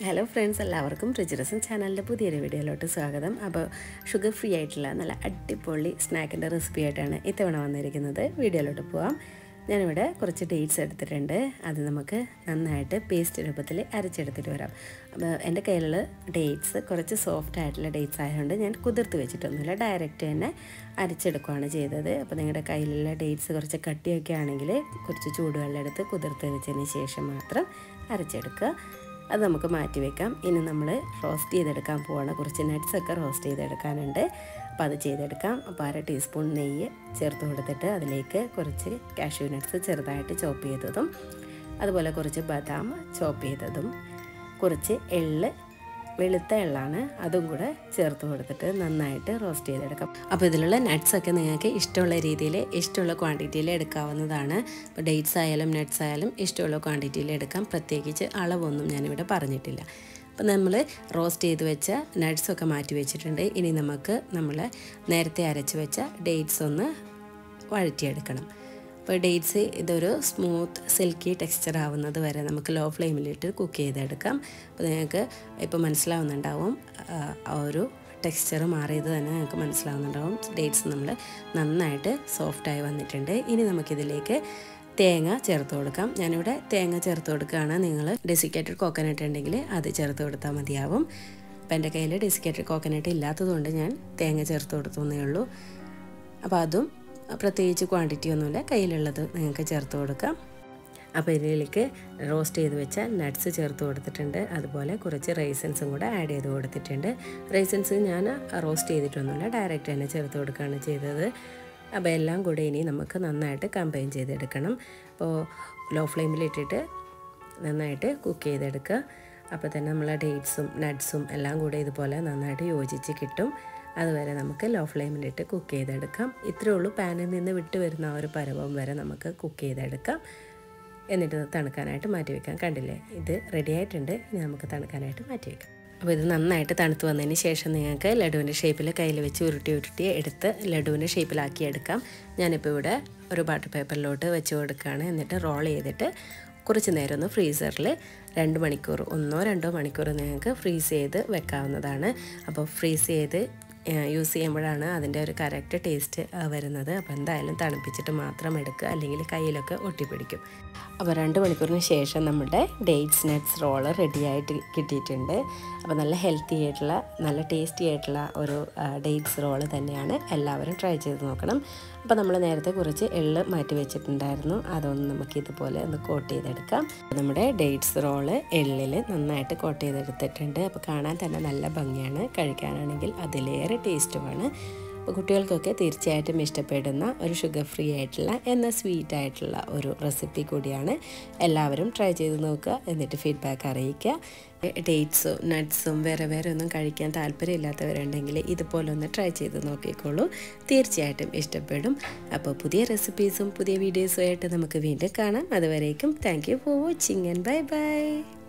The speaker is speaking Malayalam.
ഹലോ ഫ്രണ്ട്സ് എല്ലാവർക്കും റിജറസൻ ചാനലിൻ്റെ പുതിയൊരു വീഡിയോയിലോട്ട് സ്വാഗതം അപ്പോൾ ഷുഗർ ഫ്രീ ആയിട്ടുള്ള നല്ല അടിപൊളി സ്നാക്കിൻ്റെ റെസിപ്പി ആയിട്ടാണ് ഇത്തവണ വന്നിരിക്കുന്നത് വീഡിയോയിലോട്ട് പോവാം ഞാനിവിടെ കുറച്ച് ഡേറ്റ്സ് എടുത്തിട്ടുണ്ട് അത് നമുക്ക് നന്നായിട്ട് പേസ്റ്റ് രൂപത്തിൽ അരച്ചെടുത്തിട്ട് വരാം അപ്പോൾ എൻ്റെ കയ്യിലുള്ള ഡേറ്റ്സ് കുറച്ച് സോഫ്റ്റ് ആയിട്ടുള്ള ഡേറ്റ്സ് ആയതുകൊണ്ട് ഞാൻ കുതിർത്ത് വെച്ചിട്ടൊന്നുമില്ല ഡയറക്റ്റ് തന്നെ അരച്ചെടുക്കുകയാണ് ചെയ്തത് അപ്പോൾ നിങ്ങളുടെ കയ്യിലുള്ള ഡേറ്റ്സ് കുറച്ച് കട്ടിയൊക്കെ ആണെങ്കിൽ കുറച്ച് ചൂടുവെള്ളം എടുത്ത് കുതിർത്ത് വെച്ചതിന് ശേഷം മാത്രം അരച്ചെടുക്കുക അത് നമുക്ക് മാറ്റി വെക്കാം ഇനി നമ്മൾ റോസ്റ്റ് ചെയ്തെടുക്കാൻ പോവാണ് കുറച്ച് നട്ട്സൊക്കെ റോസ്റ്റ് ചെയ്തെടുക്കാനുണ്ട് അപ്പോൾ അത് ചെയ്തെടുക്കാം അപ്പോൾ അര ടീസ്പൂൺ നെയ്യ് ചേർത്ത് കൊടുത്തിട്ട് അതിലേക്ക് കുറച്ച് കാഷ്യൂ നട്ട്സ് ചെറുതായിട്ട് ചോപ്പ് ചെയ്തതും അതുപോലെ കുറച്ച് ബദാം ചോപ്പ് ചെയ്തതും കുറച്ച് എള്ള് വെളുത്ത എള്ളാണ് അതും കൂടെ ചേർത്ത് കൊടുത്തിട്ട് നന്നായിട്ട് റോസ്റ്റ് ചെയ്തെടുക്കാം അപ്പോൾ ഇതിലുള്ള നട്ട്സൊക്കെ നിങ്ങൾക്ക് ഇഷ്ടമുള്ള രീതിയിൽ ഇഷ്ടമുള്ള ക്വാണ്ടിറ്റിയിൽ എടുക്കാവുന്നതാണ് ഇപ്പോൾ ഡേറ്റ്സ് ആയാലും നട്ട്സ് ആയാലും ഇഷ്ടമുള്ള ക്വാണ്ടിറ്റിയിൽ എടുക്കാം പ്രത്യേകിച്ച് അളവൊന്നും ഞാനിവിടെ പറഞ്ഞിട്ടില്ല അപ്പോൾ നമ്മൾ റോസ്റ്റ് ചെയ്ത് വെച്ച നട്ട്സൊക്കെ മാറ്റി വെച്ചിട്ടുണ്ട് ഇനി നമുക്ക് നമ്മൾ നേരത്തെ അരച്ച് വെച്ച ഡേറ്റ്സ് ഒന്ന് വഴറ്റിയെടുക്കണം അപ്പോൾ ഡേറ്റ്സ് ഇതൊരു സ്മൂത്ത് സിൽക്കി ടെക്സ്ചർ ആവുന്നത് വരെ നമുക്ക് ലോ ഫ്ലെയിമിലിട്ട് കുക്ക് ചെയ്തെടുക്കാം അപ്പോൾ നിങ്ങൾക്ക് ഇപ്പോൾ മനസ്സിലാവുന്നുണ്ടാവും ആ ഒരു ടെക്സ്ചർ മാറിയത് തന്നെ നിങ്ങൾക്ക് മനസ്സിലാവുന്നുണ്ടാവും ഡേറ്റ്സ് നമ്മൾ നന്നായിട്ട് സോഫ്റ്റായി വന്നിട്ടുണ്ട് ഇനി നമുക്കിതിലേക്ക് തേങ്ങ ചേർത്ത് കൊടുക്കാം ഞാനിവിടെ തേങ്ങ ചേർത്ത് കൊടുക്കുകയാണ് നിങ്ങൾ ഡെസിക്കേറ്റഡ് കോക്കനട്ട് ഉണ്ടെങ്കിൽ അത് ചേർത്ത് കൊടുത്താൽ മതിയാവും അപ്പോൾ എൻ്റെ കയ്യിൽ ഡെസിക്കേറ്റഡ് കോക്കനട്ട് ഇല്ലാത്തതുകൊണ്ട് ഞാൻ തേങ്ങ ചേർത്ത് കൊടുത്തേ ഉള്ളൂ അപ്പോൾ അതും പ്രത്യേകിച്ച് ക്വാണ്ടിറ്റി ഒന്നുമില്ല കയ്യിലുള്ളത് നിങ്ങൾക്ക് ചേർത്ത് കൊടുക്കാം അപ്പോൾ ഇതിലേക്ക് റോസ്റ്റ് ചെയ്ത് വെച്ച നട്ട്സ് ചേർത്ത് കൊടുത്തിട്ടുണ്ട് അതുപോലെ കുറച്ച് റൈസൻസും കൂടെ ആഡ് ചെയ്ത് കൊടുത്തിട്ടുണ്ട് റൈസൻസ് ഞാൻ റോസ്റ്റ് ചെയ്തിട്ടൊന്നുമില്ല ഡയറക്റ്റ് തന്നെ ചേർത്ത് കൊടുക്കുകയാണ് ചെയ്തത് അപ്പോൾ എല്ലാം കൂടെ ഇനി നമുക്ക് നന്നായിട്ട് കമ്പൈൻ ചെയ്തെടുക്കണം അപ്പോൾ ലോ ഫ്ലെയിമിലിട്ടിട്ട് നന്നായിട്ട് കുക്ക് ചെയ്തെടുക്കുക അപ്പോൾ തന്നെ നമ്മളെ ഡേറ്റ്സും നട്ട്സും എല്ലാം കൂടെ ഇതുപോലെ നന്നായിട്ട് യോജിച്ച് കിട്ടും അതുവരെ നമുക്ക് ലോ ഫ്ലെയിമിലിട്ട് കുക്ക് ചെയ്തെടുക്കാം ഇത്രയേ ഉള്ളൂ പാനിൽ നിന്ന് വിട്ട് വരുന്ന ആ ഒരു പരവം വരെ നമുക്ക് കുക്ക് ചെയ്തെടുക്കാം എന്നിട്ട് തണുക്കാനായിട്ട് മാറ്റി വെക്കാം കണ്ടില്ലേ ഇത് റെഡി ആയിട്ടുണ്ട് ഇനി നമുക്ക് തണുക്കാനായിട്ട് മാറ്റി വെക്കാം അപ്പോൾ ഇത് നന്നായിട്ട് തണുത്ത് വന്നതിന് ശേഷം നിങ്ങൾക്ക് ലഡുവിൻ്റെ ഷേപ്പിൽ കയ്യിൽ വെച്ച് ഉരുട്ടി ഉരുട്ടി എടുത്ത് ലഡുവിൻ്റെ ഷേപ്പിലാക്കി എടുക്കാം ഞാനിപ്പോൾ ഇവിടെ ഒരു ബട്ടർ പേപ്പറിലോട്ട് വെച്ച് കൊടുക്കുകയാണ് എന്നിട്ട് റോൾ ചെയ്തിട്ട് കുറച്ച് നേരം ഒന്ന് ഫ്രീസറിൽ രണ്ട് മണിക്കൂർ ഒന്നോ രണ്ടോ മണിക്കൂർ നിങ്ങൾക്ക് ഫ്രീസ് ചെയ്ത് വെക്കാവുന്നതാണ് അപ്പോൾ ഫ്രീസ് ചെയ്ത് യൂസ് ചെയ്യുമ്പോഴാണ് അതിൻ്റെ ഒരു കറക്റ്റ് ടേസ്റ്റ് വരുന്നത് അപ്പോൾ എന്തായാലും തണുപ്പിച്ചിട്ട് മാത്രം എടുക്കുക അല്ലെങ്കിൽ കയ്യിലൊക്കെ ഒട്ടിപ്പിടിക്കും അപ്പോൾ രണ്ട് മണിക്കൂറിന് ശേഷം നമ്മുടെ ഡേറ്റ്സ് നട്ട്സ് റോള് റെഡിയായിട്ട് കിട്ടിയിട്ടുണ്ട് അപ്പോൾ നല്ല ഹെൽത്തി ആയിട്ടുള്ള നല്ല ടേസ്റ്റി ആയിട്ടുള്ള ഒരു ഡേറ്റ്സ് റോള് തന്നെയാണ് എല്ലാവരും ട്രൈ ചെയ്ത് നോക്കണം അപ്പോൾ നമ്മൾ നേരത്തെ കുറച്ച് എള്ള് മാറ്റി വെച്ചിട്ടുണ്ടായിരുന്നു അതൊന്ന് നമുക്ക് ഇതുപോലെ ഒന്ന് കോട്ട് ചെയ്തെടുക്കാം നമ്മുടെ ഡേറ്റ്സ് റോള് എള്ളിൽ നന്നായിട്ട് കോട്ട് ചെയ്തെടുത്തിട്ടുണ്ട് അപ്പോൾ കാണാൻ തന്നെ നല്ല ഭംഗിയാണ് കഴിക്കാനാണെങ്കിൽ അതിലേറെ ടേസ്റ്റുമാണ് അപ്പോൾ കുട്ടികൾക്കൊക്കെ തീർച്ചയായിട്ടും ഇഷ്ടപ്പെടുന്ന ഒരു ഷുഗർ ഫ്രീ ആയിട്ടുള്ള എന്നാൽ സ്വീറ്റ് ആയിട്ടുള്ള ഒരു റെസിപ്പി കൂടിയാണ് എല്ലാവരും ട്രൈ ചെയ്ത് നോക്കുക എന്നിട്ട് ഫീഡ്ബാക്ക് അറിയിക്കുക ഡേറ്റ്സും നട്ട്സും വേറെ വേറെ ഒന്നും കഴിക്കാൻ താല്പര്യമില്ലാത്തവരുണ്ടെങ്കിൽ ഇതുപോലൊന്ന് ട്രൈ ചെയ്ത് നോക്കിക്കോളൂ തീർച്ചയായിട്ടും ഇഷ്ടപ്പെടും അപ്പോൾ പുതിയ റെസിപ്പീസും പുതിയ വീഡിയോസും ആയിട്ട് നമുക്ക് വീണ്ടും കാണാം അതുവരേക്കും thank you for watching and bye by